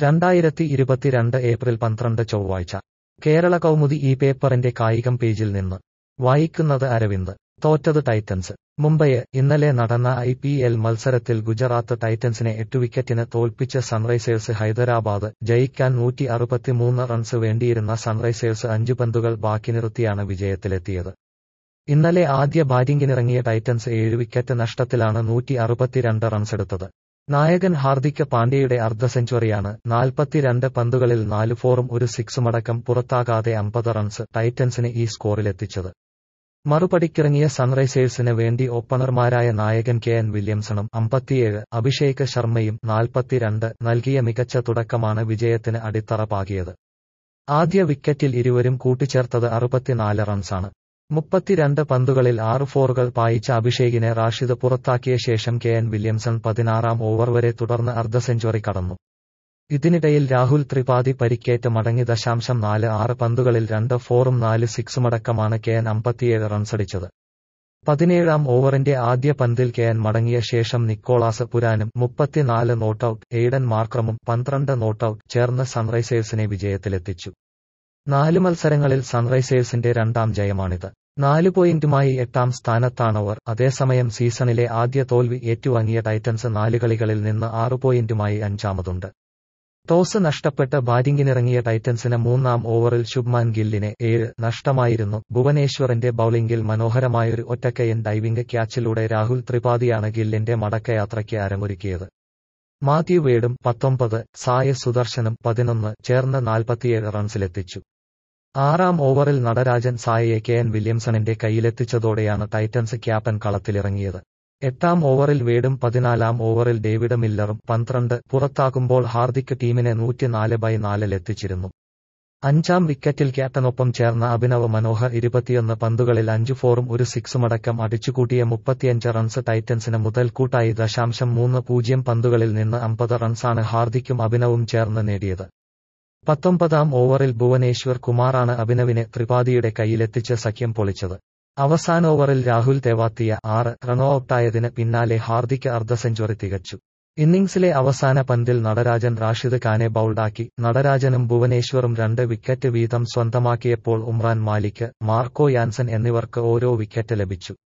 രണ്ടായിരത്തി ഇരുപത്തിരണ്ട് ഏപ്രിൽ പന്ത്രണ്ട് ചൊവ്വാഴ്ച കേരള കൗമുദി ഈ പേപ്പറിന്റെ കായികം പേജിൽ നിന്ന് വായിക്കുന്നത് അരവിന്ദ് തോറ്റത് ടൈറ്റൻസ് മുംബൈ ഇന്നലെ നടന്ന ഐ പി എൽ മത്സരത്തിൽ ഗുജറാത്ത് ടൈറ്റൻസിനെ എട്ട് വിക്കറ്റിന് തോൽപ്പിച്ച സൺറൈസേഴ്സ് ഹൈദരാബാദ് ജയിക്കാൻ നൂറ്റി അറുപത്തിമൂന്ന് റൺസ് വേണ്ടിയിരുന്ന സൺറൈസേഴ്സ് അഞ്ചു പന്തുകൾ ബാക്കി നിർത്തിയാണ് വിജയത്തിലെത്തിയത് ഇന്നലെ ആദ്യ ബാറ്റിംഗിനിറങ്ങിയ ടൈറ്റൻസ് ഏഴ് വിക്കറ്റ് നഷ്ടത്തിലാണ് നൂറ്റി അറുപത്തിരണ്ട് റൺസെടുത്തത് നായകൻ ഹാർദിക് പാണ്ഡ്യയുടെ അർദ്ധ സെഞ്ചുറിയാണ് നാൽപ്പത്തിരണ്ട് പന്തുകളിൽ നാല് ഫോറും ഒരു സിക്സുമടക്കം പുറത്താകാതെ അമ്പത് റൺസ് ടൈറ്റൻസിന് ഈ സ്കോറിലെത്തിച്ചത് മറുപടിക്കിറങ്ങിയ സൺറൈസേഴ്സിന് വേണ്ടി ഓപ്പണർമാരായ നായകൻ കെ എൻ വില്യംസണും അമ്പത്തിയേഴ് അഭിഷേക് ശർമ്മയും നാൽപ്പത്തിരണ്ട് നൽകിയ മികച്ച തുടക്കമാണ് വിജയത്തിന് അടിത്തറ പാകിയത് ആദ്യ വിക്കറ്റിൽ ഇരുവരും കൂട്ടിച്ചേർത്തത് അറുപത്തിനാല് റൺസാണ് മുപ്പത്തിരണ്ട് പന്തുകളിൽ ആറ് ഫോറുകൾ പായിച്ച അഭിഷേകിനെ റാഷിദ് പുറത്താക്കിയ ശേഷം കെ എൻ വില്യംസൺ പതിനാറാം ഓവർ വരെ തുടർന്ന് അർദ്ധ സെഞ്ചുറി കടന്നു ഇതിനിടയിൽ രാഹുൽ ത്രിപാഠി പരിക്കേറ്റ് മടങ്ങി ദശാംശം നാല് ആറ് പന്തുകളിൽ രണ്ട് ഫോറും നാല് സിക്സുമടക്കമാണ് കെ എൻ അമ്പത്തിയേഴ് റൺസടിച്ചത് പതിനേഴാം ഓവറിന്റെ ആദ്യ പന്തിൽ കെ എൻ മടങ്ങിയ ശേഷം നിക്കോളാസ് പുരാനും മുപ്പത്തിനാല് നോട്ടൌട്ട് എയ്ഡൻ മാർക്രമും പന്ത്രണ്ട് നോട്ടൌട്ട് ചേർന്ന് സൺറൈസേഴ്സിനെ വിജയത്തിലെത്തിച്ചു നാല് മത്സരങ്ങളിൽ സൺറൈസേഴ്സിന്റെ രണ്ടാം ജയമാണിത് നാല് പോയിന്റുമായി എട്ടാം സ്ഥാനത്താണവർ അതേസമയം സീസണിലെ ആദ്യ തോൽവി ഏറ്റുവാങ്ങിയ ടൈറ്റൻസ് നാല് കളികളിൽ നിന്ന് ആറ് പോയിന്റുമായി അഞ്ചാമതുണ്ട് ടോസ് നഷ്ടപ്പെട്ട് ബാറ്റിംഗിനിറങ്ങിയ ടൈറ്റൻസിന് മൂന്നാം ഓവറിൽ ശുഭ്മാൻ ഗില്ലിനെ ഏഴ് നഷ്ടമായിരുന്നു ഭുവനേശ്വറിന്റെ ബൌളിംഗിൽ മനോഹരമായൊരു ഒറ്റക്കയൻ ഡൈവിംഗ് ക്യാച്ചിലൂടെ രാഹുൽ ത്രിപാഠിയാണ് ഗില്ലിന്റെ മടക്കയാത്രയ്ക്ക് അരമൊരുക്കിയത് മാത്യു വേഡും പത്തൊമ്പത് സായ സുദർശനും പതിനൊന്ന് ചേർന്ന് നാൽപ്പത്തിയേഴ് റൺസിലെത്തിച്ചു ആറാം ഓവറിൽ നടരാജൻ സായയെ കെ എൻ വില്യംസണിന്റെ കയ്യിലെത്തിച്ചതോടെയാണ് ടൈറ്റൻസ് ക്യാപ്റ്റൻ കളത്തിലിറങ്ങിയത് എട്ടാം ഓവറിൽ വേഡും പതിനാലാം ഓവറിൽ ഡേവിഡ് മില്ലറും പന്ത്രണ്ട് പുറത്താക്കുമ്പോൾ ഹാർദിക് ടീമിനെ നൂറ്റിനാല് ബൈ നാലിലെത്തിച്ചിരുന്നു അഞ്ചാം വിക്കറ്റിൽ ക്യാപ്റ്റനൊപ്പം ചേർന്ന അഭിനവ് മനോഹർ ഇരുപത്തിയൊന്ന് പന്തുകളിൽ അഞ്ചു ഫോറും ഒരു സിക്സുമടക്കം അടിച്ചുകൂട്ടിയ മുപ്പത്തിയഞ്ച് റൺസ് ടൈറ്റൻസിന് മുതൽക്കൂട്ടായി ദശാംശം മൂന്ന് പൂജ്യം പന്തുകളിൽ നിന്ന് അമ്പത് റൺസാണ് ഹാർദിക്കും അഭിനവും ചേർന്ന് നേടിയത് പത്തൊമ്പതാം ഓവറിൽ ഭുവനേശ്വർ കുമാറാണ് അഭിനവിനെ ത്രിപാഠിയുടെ കയ്യിലെത്തിച്ച് സഖ്യം പൊളിച്ചത് അവസാന ഓവറിൽ രാഹുൽ തെവാത്തിയ ആറ് റൺഔട്ടായതിന് പിന്നാലെ ഹാർദിക് അർദ്ധ സെഞ്ചുറി തികച്ചു ഇന്നിംഗ്സിലെ അവസാന പന്തിൽ നടരാജൻ റാഷിദ് ഖാനെ ബൌൾഡാക്കി നടരാജനും ഭുവനേശ്വറും രണ്ട് വിക്കറ്റ് വീതം സ്വന്തമാക്കിയപ്പോൾ ഉമ്രാൻ മാലിക് മാർക്കോ യാൻസൻ എന്നിവർക്ക് ഓരോ വിക്കറ്റ് ലഭിച്ചു